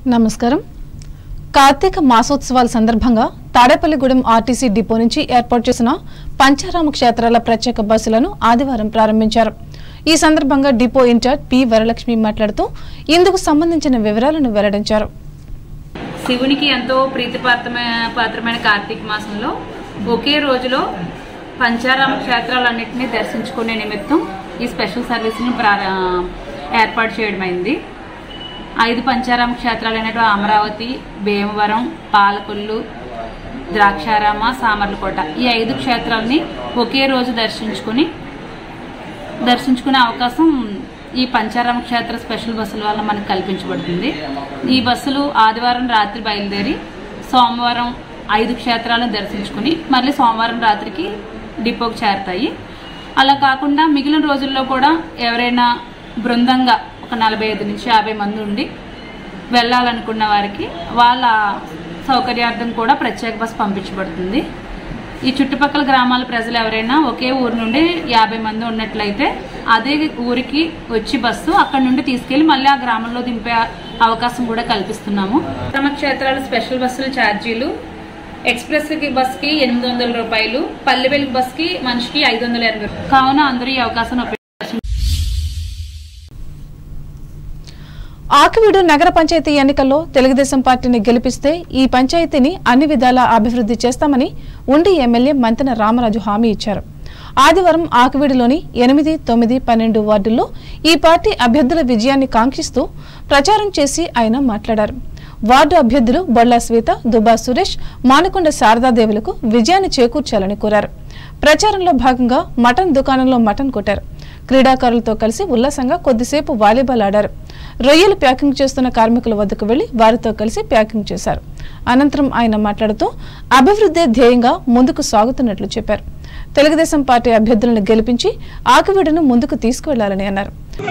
నమస్కారం కార్తీక మాసోత్సవాల సందర్భంగా Tadepalligudem RTC depot నుంచి ఏర్పాటు చేసిన పంచారామ క్షేత్రాల ప్రత్యేక బస్సులను ఆదివారం ప్రారంభించారు ఈ సందర్భంగా డిపో ఇన్ఛార్జ్ పి వరలక్ష్మి మాట్లాడుతూ ఇందుకు సంబంధించిన వివరాలను వెల్లడించారు శివునికి ఎంతో ప్రీతిపాత్రమైన పాత్రమైన కార్తీక మాసంలో ఒకే రోజులో పంచారామ క్షేత్రాలన్నింటినీ దర్శించుకునే నిమిత్తం ఈ స్పెషల్ సర్వీస్ని ప్రార ఏర్పాటు చేయడమైంది ఐదు పంచారామ క్షేత్రాలు అనేటువంటి అమరావతి భీమవరం పాలకొల్లు ద్రాక్షారామ సామర్లకోట ఈ ఐదు క్షేత్రాలని ఒకే రోజు దర్శించుకుని దర్శించుకునే అవకాశం ఈ పంచారామ క్షేత్ర స్పెషల్ బస్సుల వల్ల మనకు కల్పించబడుతుంది ఈ బస్సులు ఆదివారం రాత్రి బయలుదేరి సోమవారం ఐదు క్షేత్రాలను దర్శించుకుని మళ్ళీ సోమవారం రాత్రికి డిపోకి చేరతాయి అలా కాకుండా మిగిలిన రోజుల్లో కూడా ఎవరైనా బృందంగా ఒక నలభై ఐదు నుంచి యాభై మంది ఉండి వెళ్ళాలనుకున్న వారికి వాళ్ళ సౌకర్యార్థం కూడా ప్రత్యేక బస్సు పంపించబడుతుంది ఈ చుట్టుపక్కల గ్రామాల ప్రజలు ఎవరైనా ఒకే ఊరు నుండి యాభై మంది ఉన్నట్లయితే అదే ఊరికి వచ్చి బస్సు అక్కడ నుండి తీసుకెళ్లి మళ్ళీ ఆ గ్రామంలో దింపే అవకాశం కూడా కల్పిస్తున్నాము తమ క్షేత్రాల స్పెషల్ బస్సుల ఛార్జీలు ఎక్స్ప్రెస్ కి బస్ కి ఎనిమిది వందల రూపాయలు పల్లె వెలుగు బస్ కి మనిషికి ఐదు వందల ఎనభై రూపాయలు. కావున అందరూ ఈ అవకాశం ఉపయోగించుకోవాలి. ఆకివీడు నగర పంచాయతీ ఎన్నికల్లో తెలుగుదేశం పార్టీని గెలిపిస్తే ఈ పంచాయతీని అన్ని విధాలా అభివృద్ధి చేస్తామని ఉండి ఎమ్మెల్యే మంతెన రామరాజు హామీ ఇచ్చారు ఆదివారం ఆకివీడులోని ఎనిమిది తొమ్మిది పన్నెండు వార్డుల్లో ఈ పార్టీ అభ్యర్థుల విజయాన్ని కాంక్షిస్తూ ప్రచారం చేసి ఆయన మాట్లాడారు వార్డు అభ్యర్థులు బొల్లా శ్వేత దుబా సురేష్ మానకొండ శారదాదేవులకు విజయాన్ని చేకూర్చాలని కోరారు ప్రచారంలో భాగంగా మటన్ దుకాణంలో మటన్ కొట్టారు క్రీడాకారులతో కలిసి ఉల్లాసంగా కొద్దిసేపు వాలీబాల్ ఆడారు రొయ్యలు ప్యాకింగ్ చేస్తున్న కార్మికుల వద్దకు వెళ్లి వారితో కలిసి ప్యాకింగ్ చేశారు అనంతరం ఆయన మాట్లాడుతూ అభివృద్ధి ధ్యేయంగా ముందుకు సాగుతున్నట్లు చెప్పారు తెలుగుదేశం పార్టీ అభ్యర్థులను గెలిపించి ఆకివీడును ముందుకు తీసుకువెళ్లాలని అన్నారు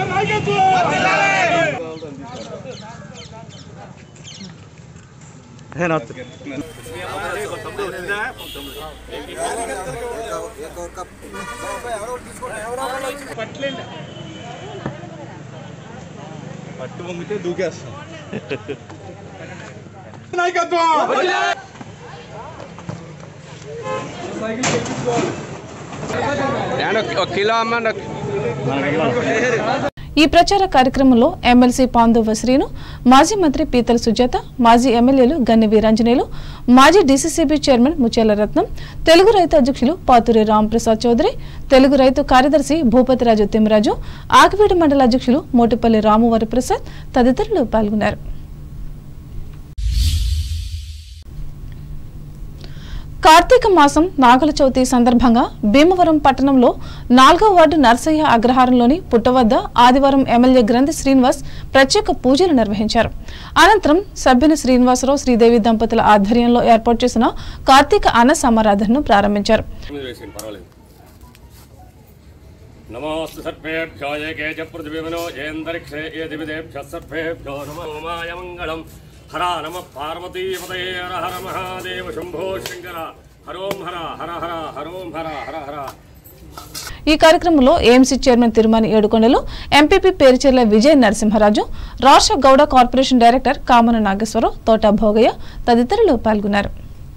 పట్టు వంగితే దూకేస్తాం నాయకత్వం ఒక కిలో అమ్మ ఈ ప్రచార కార్యక్రమంలో ఎమ్మెల్సీ పాందోవ శ్రీను మాజీ మంత్రి పీతల సుజాత మాజీ ఎమ్మెల్యేలు గన్ని వీరాంజనేయులు మాజీ డీసీసీబీ చైర్మన్ ముత్యాల రత్నం తెలుగు రైతు అధ్యక్షులు పాతూరి రాంప్రసాద్ చౌదరి తెలుగు రైతు కార్యదర్శి భూపతిరాజు తిమ్మరాజు ఆకివీడు మండల అధ్యక్షులు మోటిపల్లి రామువారి ప్రసాద్ తదితరులు పాల్గొన్నారు కార్తీక మాసం నాగల చవితి సందర్భంగా భీమవరం పట్టణంలో నాలుగో వార్డు నర్సయ్య అగ్రహారంలోని పుట్ట వద్ద ఆదివారం ఎమ్మెల్యే గ్రంథి శ్రీనివాస్ ప్రత్యేక పూజలు నిర్వహించారు అనంతరం సభ్యుని శ్రీనివాసరావు శ్రీదేవి దంపతుల ఆధ్వర్యంలో ఏర్పాటు చేసిన కార్తీక అన్న సమారాధనను ప్రారంభించారు వేసింది పర్వాలేదు నమోస్తు సర్పేభ్యో ఏకే చ పృథివీమనో జయంతరిక్షే ఏ దివిదేభ్య సర్పేభ్యో నమో మాయ మంగళం హర నమ పార్వతీపదే హర హర మహాదేవ శంభో శంకర హరోం హర హర హర హరోం హర హర హర ఈ కార్యక్రమంలో AMC chairman Tirumani Edukondalu MPP Perucherla Vijaya Narasimharaju రాష్ట్ర గౌడ కార్పొరేషన్ డైరెక్టర్ కామన నాగేశ్వరరావు తోట భోగయ్య తదితరులు పాల్గొన్నారు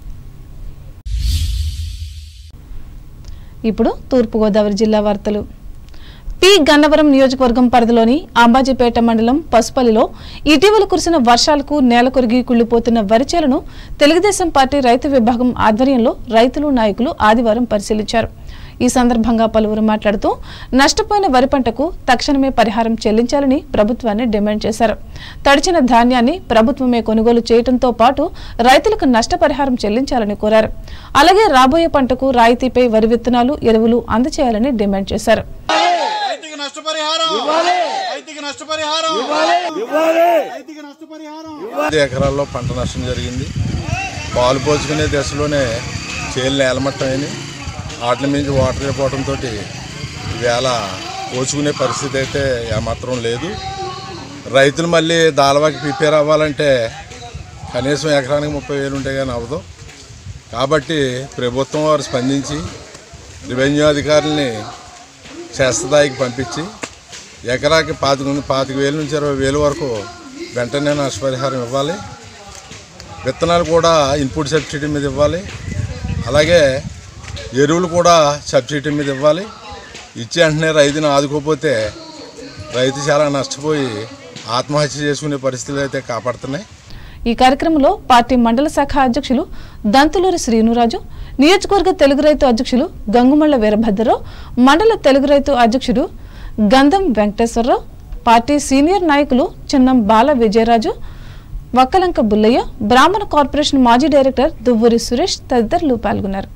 ఇప్పుడు తూర్పుగోదావరి జిల్లా వార్తలు పి గన్నవరం నియోజకవర్గం పరిధిలోని అంబాజీపేట మండలం పసుపల్లిలో ఇటీవల కురిసిన వర్షాలకు నేల కొరిగి కుళ్లిపోతున్న వరిచేలను తెలుగుదేశం పార్టీ రైతు విభాగం ఆధ్వర్యంలో రైతులు నాయకులు ఆదివారం పరిశీలించారు ఈ సందర్భంగా పలువురు మాట్లాడుతూ నష్టపోయిన వరి పంటకు తక్షణమే పరిహారం చెల్లించాలని ప్రభుత్వాన్ని డిమాండ్ చేశారు తడిచిన ధాన్యాన్ని ప్రభుత్వమే కొనుగోలు చేయడంతో పాటు రైతులకు నష్టపరిహారం చెల్లించాలని కోరారు అలాగే రాబోయే పంటకు రాయితీపై వరి విత్తనాలు ఎరువులు అందజేయాలని డిమాండ్ చేశారు రైతుకి నష్టపరిహారం రైతుకి నష్టపరిహారం రైతుకి నష్టపరిహారం ఐదు ఎకరాల్లో పంట నష్టం జరిగింది పాలు పోసుకునే దశలోనే చేలు నేలమట్టమైంది వాటి మించి వాటర్ అయిపోవడంతో ఈవేళ పోసుకునే పరిస్థితి అయితే ఏమాత్రం లేదు రైతులు మళ్ళీ దాలవాకి ప్రిపేర్ అవ్వాలంటే కనీసం ఎకరానికి ముప్పై వేలు ఉంటే కానీ అవ్వదు కాబట్టి ప్రభుత్వం వారు స్పందించి రెవెన్యూ అధికారుల్ని శాస్త్రదాయికి పంపించి ఎకరాకి పాతిక పాతిక వేల నుంచి ఇరవై వేల వరకు వెంటనే నష్టపరిహారం ఇవ్వాలి విత్తనాలు కూడా ఇన్పుట్ సబ్సిడీ మీద ఇవ్వాలి అలాగే ఎరువులు కూడా సబ్సిడీ మీద ఇవ్వాలి ఇచ్చే వెంటనే రైతుని ఆదుకోకపోతే రైతు చాలా నష్టపోయి ఆత్మహత్య చేసుకునే పరిస్థితులు అయితే కాపాడుతున్నాయి ఈ కార్యక్రమంలో పార్టీ మండల శాఖ అధ్యక్షులు దంతులూరి శ్రీనురాజు నియోజకవర్గ తెలుగు రైతు అధ్యక్షులు గంగుమళ్ల వీరభద్రరావు మండల తెలుగు రైతు అధ్యక్షుడు గంధం వెంకటేశ్వరరావు పార్టీ సీనియర్ నాయకులు చిన్నం బాల విజయరాజు వక్కలంక బుల్లయ్య బ్రాహ్మణ కార్పొరేషన్ మాజీ డైరెక్టర్ దువ్వూరి సురేష్ తదితరులు పాల్గొన్నారు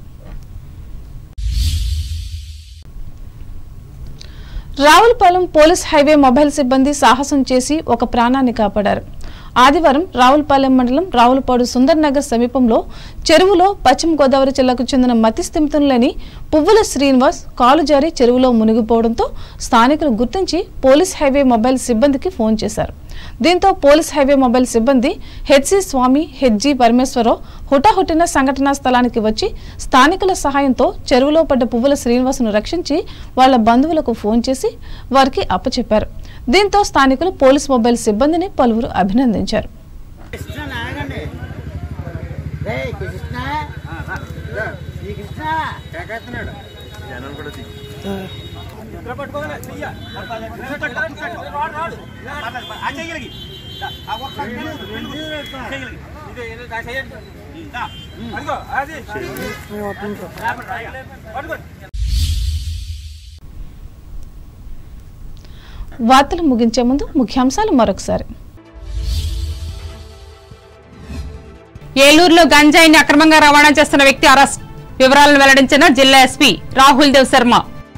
రావులపాలెం పోలీస్ హైవే మొబైల్ సిబ్బంది సాహసం చేసి ఒక ప్రాణాన్ని కాపాడారు ఆదివారం రావులపాలెం మండలం రావులపాడు సుందర్ నగర్ సమీపంలో చెరువులో పశ్చిమ గోదావరి జిల్లాకు చెందిన మతిస్థిమితం లేని పువ్వుల శ్రీనివాస్ కాలు జారి చెరువులో మునిగిపోవడంతో స్థానికులు గుర్తించి పోలీస్ హైవే మొబైల్ సిబ్బందికి ఫోన్ చేశారు దీంతో పోలీస్ హైవే మొబైల్ సిబ్బంది హెచ్సి స్వామి హెచ్జి పరమేశ్వరరావు హుటాహుటిన సంఘటనా స్థలానికి వచ్చి స్థానికుల సహాయంతో చెరువులో పడ్డ పువ్వుల శ్రీనివాసును రక్షించి వాళ్ళ బంధువులకు ఫోన్ చేసి వారికి అప్పచెప్పారు దీంతో స్థానికులు పోలీస్ మొబైల్ సిబ్బందిని పలువురు అభినందించారు కృష్ణ నాగండి రే కృష్ణ ఈ కృష్ణ ఎక్కడున్నాడు జనం కూడా వార్తలు ముగించే ముందు ముఖ్యాంశాలు మరొకసారి ఏలూరులో గంజాయిని అక్రమంగా రవాణా చేస్తున్న వ్యక్తి అరెస్ట్ వివరాలను వెల్లడించిన జిల్లా ఎస్పీ రాహుల్ దేవ్ శర్మ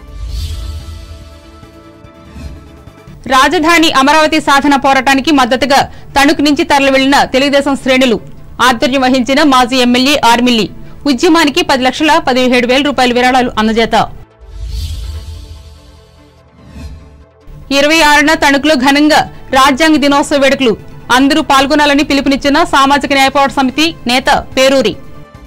రాజధాని అమరావతి సాధన పోరాటానికి మద్దతుగా తణుకు నుంచి తరలి వెళ్లిన తెలుగుదేశం శ్రేణులు ఆధ్వర్యం వహించిన మాజీ ఎమ్మెల్యే ఆర్మిల్లి ఉద్యమానికి పది లక్షల పదిహేడు వేల రూపాయల విరాళాలు అందజేత ఇరవై ఆరున తణుకులో ఘనంగా రాజ్యాంగ దినోత్సవ వేడుకలు అందరూ పాల్గొనాలని పిలుపునిచ్చిన సామాజిక న్యాయ పోరాట సమితి నేత పేరూరి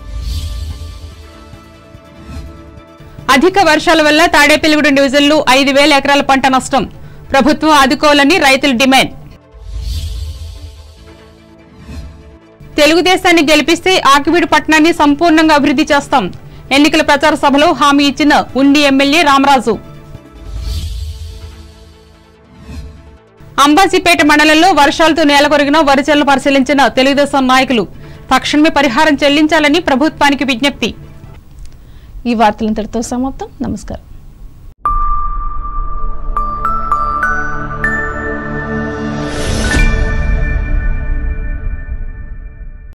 అధిక వర్షాల వల్ల తాడేపల్లిగూడెం డివిజన్లో ఐదు వేల ఎకరాల పంట నష్టం ప్రభుత్వం ఆదుకోవాలని రైతుల డిమాండ్ తెలుగుదేశాన్ని గెలిపిస్తే ఆకివీడు పట్టణాన్ని సంపూర్ణంగా అభివృద్ధి చేస్తాం ఎన్నికల ప్రచార సభలో హామీ ఇచ్చిన ఉండి ఎమ్మెల్యే రామరాజు అంబాజీపేట మండలంలో వర్షాలతో నేలకొరిగిన వరిచేలను పరిశీలించిన తెలుగుదేశం నాయకులు తక్షణమే పరిహారం చెల్లించాలని ప్రభుత్వానికి విజ్ఞప్తి ఈ వార్తలంతటితో సమాప్తం నమస్కారం